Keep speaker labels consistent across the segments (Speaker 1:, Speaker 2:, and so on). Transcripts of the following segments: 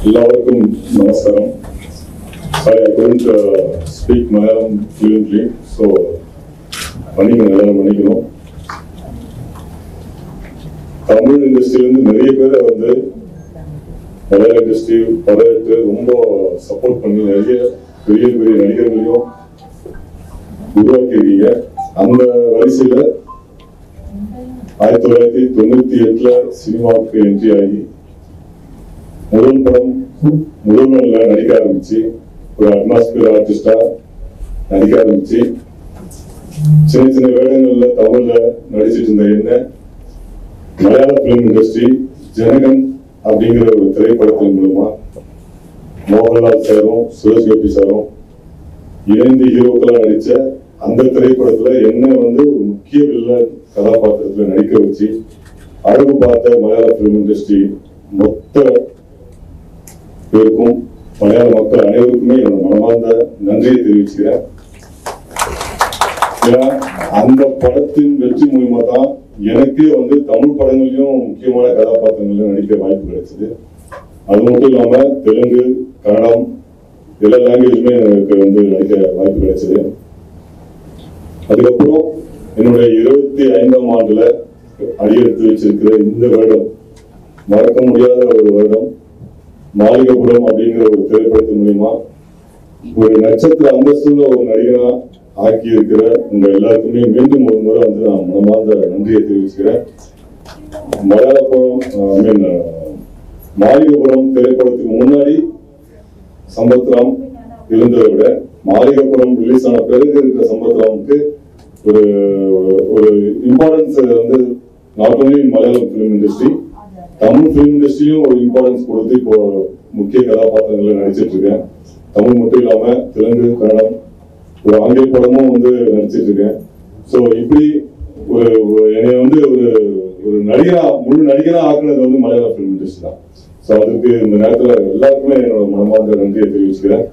Speaker 1: എല്ലാവർക്കും നമസ്കാരം Sorry, I couldn't uh, speak Malayalam fluently, so மன்னிக்கணும் எல்லாரும் மன்னிக்கணும் தமிழ் இண்டஸ்ட்ரியிலேருந்து நிறைய பேரை வந்து மலையாள இண்டஸ்ட்ரி பதவிட்டு ரொம்ப சப்போர்ட் பண்ணி நிறைய பெரிய பெரிய நடிகர்களையும் உருவாக்கியிருக்கீங்க அந்த வரிசையில ஆயிரத்தி தொள்ளாயிரத்தி தொண்ணூத்தி எட்டுல சினிமாவுக்கு என்ட்ரி ஆகி முதல் படம் முதல் நாள்ல நடிக்க ஆரம்பிச்சு ஒரு அட்மாஸ்பியர் ஆர்டிஸ்டா நடிக்க ஆரம்பிச்சு சின்ன சின்ன வேடங்கள்ல தமிழ்ல நடிச்சிட்டு இருந்த என்ன மலையாள பிலிம் இண்டஸ்ட்ரி ஜனகன் அப்படிங்கிற ஒரு திரைப்படத்தின் மூலமா மோகன்லால் சாரும் சுரேஷ் கோபி சாரும் இணைந்து ஹீரோக்களா நடிச்ச அந்த திரைப்படத்துல என்ன வந்து ஒரு முக்கிய வில்லன் கதாபாத்திரத்துல நடிக்க வச்சு அழகு பார்த்த மலையாள பிலிம் இண்டஸ்ட்ரி மொத்த பேருக்கும் மலையாள மக்கள் அனைவருக்குமே என்னோட மனமார்ந்த நன்றியை தெரிவிச்சுக்கிறேன் ஏன்னா அந்த படத்தின் வெற்றி மூலியமா தான் எனக்கே வந்து தமிழ் படங்கள்லயும் முக்கியமான கதாபாத்திரங்கள்ல நடிக்க வாய்ப்பு கிடைச்சது அது மட்டும் இல்லாம தெலுங்கு கன்னடம் எல்லா லாங்குவேஜுமே எனக்கு வந்து நடிக்க வாய்ப்பு கிடைச்சது அதுக்கப்புறம் என்னுடைய இருபத்தி ஐந்தாம் ஆண்டுல அடியெடுத்து வச்சிருக்கிற இந்த வருடம் மறக்க முடியாத ஒரு வருடம் மாளிகைபுரம் அப்படிங்கிற ஒரு திரைப்படத்தின் மூலியமா ஒரு நட்சத்திர அந்தஸ்துள்ள ஒரு நடிகனா ஆக்கி இருக்கிற உங்க எல்லாருக்குமே மீண்டும் ஒரு முறை வந்து நான் மனமார்ந்த நன்றியை தெரிவிச்சுக்கிறேன் மலையாளபுரம் ஐ மீன் மாளிகைபுரம் திரைப்படத்துக்கு முன்னாடி சம்பத்ராம் இருந்ததை விட மாளிகைப்புறம் ரிலீஸ் ஆன பிறகு இருக்கிற சம்பத்ராமுக்கு ஒரு ஒரு இம்பார்ட்டன்ஸ் வந்து not only Malayalam film industry Tamil film இண்டஸ்ட்ரியும் ஒரு இம்பார்ட்டன்ஸ் கொடுத்து இப்போ முக்கிய கதாபாத்திரங்கள்ல நடிச்சிட்டு இருக்கேன் தமிழ் மட்டும் இல்லாம தெலுங்கு கன்னடம் ஒரு ஆங்கில படமும் வந்து நடிச்சிட்டு இருக்கேன் ஸோ இப்படி ஒரு ஒரு என்னை வந்து ஒரு ஒரு நடிகரா முழு நடிகரா ஆக்குனது வந்து மலையாள ஃபிலிம் இண்டஸ்ட்ரி தான் ஸோ அதுக்கு இந்த நேரத்தில் எல்லாருக்குமே என்னோட மனமார்ந்த நன்றியை தெரிவிச்சுக்கிறேன்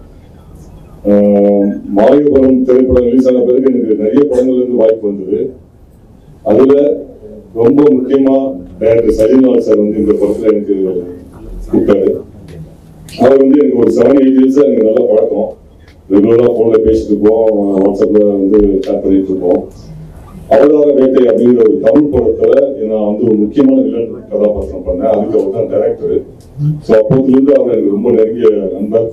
Speaker 1: ஆஹ் மாளிகைபுரம் திரைப்படம் ரிலீஸ் ஆன பிறகு எனக்கு நிறைய படங்கள்ல இருந்து வாய்ப்பு வந்தது அதுல ரொம்ப முக்கியமா டைரக்டர் சஜின்லால் சார் வந்து இந்த படத்துல எனக்கு கூப்பிட்டாரு அவர் வந்து எனக்கு ஒரு செவன் எயிட் இயர்ஸா எனக்கு நல்ல பழக்கம் ரெகுலரா போன்ல பேசிட்டு இருப்போம் வாட்ஸ்அப்ல வந்து சேட் பண்ணிட்டு இருப்போம் அவதார வேட்டை அப்படிங்கிற ஒரு தமிழ் படத்துல நான் வந்து ஒரு முக்கியமான வில்லன் கதாபாத்திரம் பண்ணேன் அதுக்கு அவர் தான் டைரக்டர் ஸோ அப்போதுல இருந்து அவர் எனக்கு ரொம்ப நெருங்கிய நண்பர்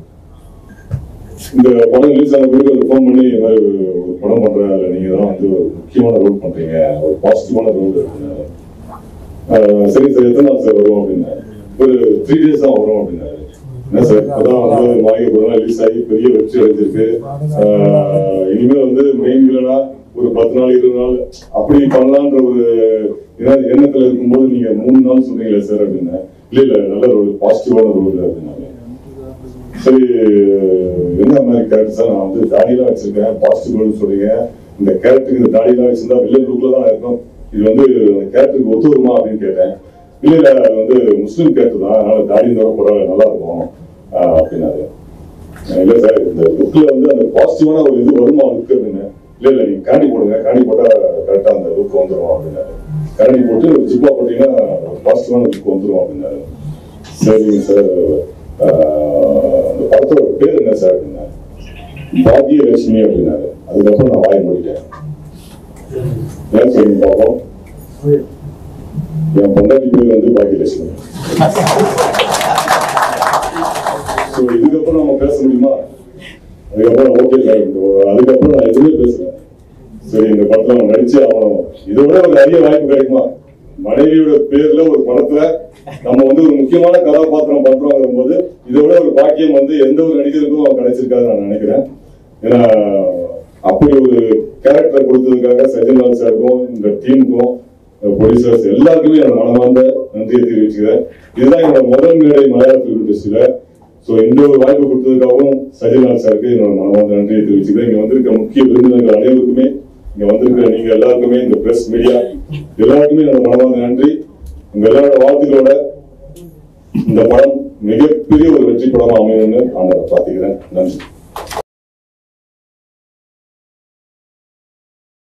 Speaker 1: இந்த படம் ரிலீஸ் ஆன பிறகு ஒரு ஃபோன் பண்ணி இந்த மாதிரி ஒரு ஒரு படம் பண்றேன் அதுல நீங்க தான் வந்து ஒரு முக்கியமான ரோல் பண்றீங்க ஒரு பாசிட்டிவான ரோல் இருக்குங்க ஆஹ் சரி சார் எத்தனை நாள் சார் வரும் அப்படின்னா ஒரு த்ரீ டேஸ் தான் வரும் அப்படின்னாரு என்ன சார் அதான் வந்து மாளிகை படம் ரிலீஸ் ஆகி பெரிய வெற்றி அடைஞ்சிருக்கு ஆஹ் இனிமே வந்து மெயின் வில்லனா ஒரு பத்து நாள் இருபது நாள் அப்படி பண்ணலான்ற ஒரு எண்ண- எண்ணத்துல இருக்கும்போது நீங்க மூணு நாள் சொல்றீங்களே சார் அப்படின்னா இல்ல இல்ல நல்ல ரோல் பாசிட்டிவான ரோல் அப்படின்னாங்க சரி என்ன மாதிரி கேரக்டர் சார் நான் வந்து தாடியெல்லாம் வச்சிருக்கேன் பாசிட்டிவ் சொல்றீங்க இந்த கேரக்டருக்கு இந்த தாடியெல்லாம் வச்சிருந்தா வில்லன் லுக்ல தான் இருக்கும் இது வந்து கேரக்டருக்கு ஒத்து வருமா அப்படின்னு கேட்டேன் இல்ல இல்ல அது வந்து முஸ்லீம் கேரக்டர் தான் அதனால தாடி இருந்தாலும் பரவாயில்ல நல்லா இருக்கும் ஆஹ் அப்படின்னாரு இல்ல சார் இந்த லுக்ல வந்து அந்த பாசிட்டிவான ஒரு இது வருமா லுக் அப்படின்னு இல்ல இல்ல நீங்க காணி போடுங்க காணி போட்டா கரெக்டா அந்த லுக் வந்துரும் அப்படின்னாரு காணி போட்டு ஜிப்பா போட்டீங்கன்னா பாசிட்டிவான லுக் வந்துரும் அப்படின்னாரு சரிங்க சார் ஆஹ் அந்த படத்தோட பேர் என்ன சார் அப்படின்னா பாக்யலட்சுமி அப்படின்னாரு அதுக்கப்புறம் நான் வாய் மூடிட்டேன் ஏன் சொல்லுங்க பாப்போம் என் பொண்டாட்டி பேர் வந்து பாக்யலட்சுமி ஸோ இதுக்கப்புறம் நம்ம பேச முடியுமா அதுக்கப்புறம் ஓகே சார் அதுக்கப்புறம் நான் எதுவுமே பேசுறேன் சரி இந்த படத்துல அவன் நடிச்சு ஆகணும் இதை விட ஒரு நிறைய வாய்ப்பு கிடைக்குமா மனைவியோட பேர்ல ஒரு படத்துல நம்ம வந்து ஒரு முக்கியமான கதாபாத்திரம் பண்றோங்கிற போது இதை விட ஒரு பாக்கியம் வந்து எந்த ஒரு நடிகருக்கும் கிடைச்சிருக்காது நான் நினைக்கிறேன் ஏன்னா அப்படி ஒரு கேரக்டர் கொடுத்ததுக்காக சஜின்லால் சாருக்கும் இந்த டீமுக்கும் ப்ரொடியூசர்ஸ் எல்லாருக்குமே என்னோட மனமார்ந்த நன்றியை தெரிவிச்சுக்கிறேன் இதுதான் என்னோட முதல் மேடை மலையாள ஃபிலிம் இண்டஸ்ட்ரியில ஸோ இந்த ஒரு வாய்ப்பு கொடுத்ததுக்காகவும் சஜின்லால் சாருக்கு என்னோட மனமார்ந்த நன்றியை தெரிவிச்சுக்கிறேன் இங்க வந்திருக்க முக்கிய விருந்தினர்கள் அனைவருக்குமே இங்க வந்திருக்கிற நீங்க எல்லாருக்குமே இந்த பிரஸ் மீடியா எல்லாருக்குமே என்னோட மனமார்ந்த நன்றி உங்க எல்லாரோட வாழ்த்துக்களோட இந்த படம் மிகப்பெரிய ஒரு வெற்றி படமா அமையும்னு நான் பிரார்த்திக்கிறேன் நன்றி